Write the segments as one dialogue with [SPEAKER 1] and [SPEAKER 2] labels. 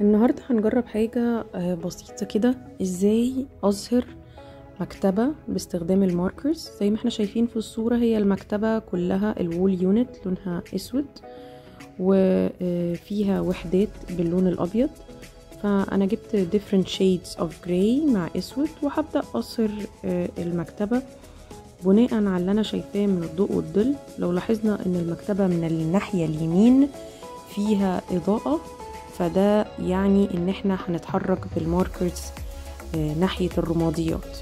[SPEAKER 1] النهاردة هنجرب حاجة آه، بسيطة كده ازاي اظهر مكتبة باستخدام الماركرز زي ما احنا شايفين في الصورة هي المكتبة كلها الوول يونت لونها اسود وفيها وحدات باللون الابيض فانا جبت different shades of gray مع اسود وهبدأ اظهر آه، المكتبة بناء على اللي انا شايفاه من الضوء والظل لو لاحظنا ان المكتبة من الناحية اليمين فيها اضاءة فده يعني ان احنا هنتحرك بالماركرز آه، ناحية الرماديات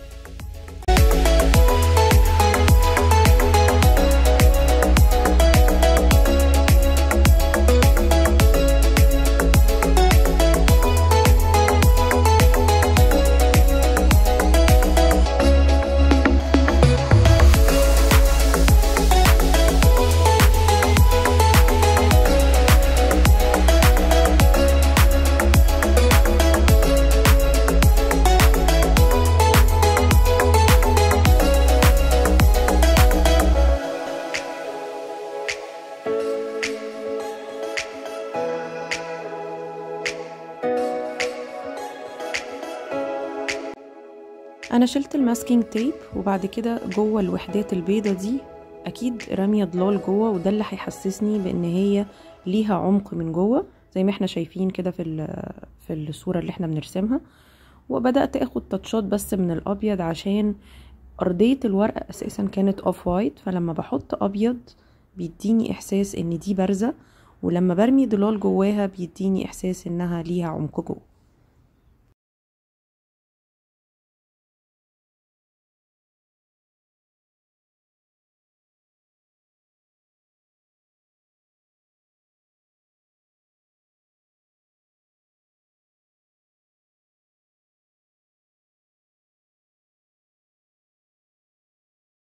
[SPEAKER 1] انا شلت الماسكينج تيب وبعد كده جوه الوحدات البيضة دي اكيد رامية ضلال جوه وده اللي هيحسسني بان هي ليها عمق من جوه زي ما احنا شايفين كده في ال- في الصورة اللي احنا بنرسمها وبدأت اخد تاتشات بس من الابيض عشان ارضية الورقة اساسا كانت اوف وايت فلما بحط ابيض بيديني احساس ان دي بارزة ولما برمي ضلال جواها بيديني احساس انها ليها عمق جوه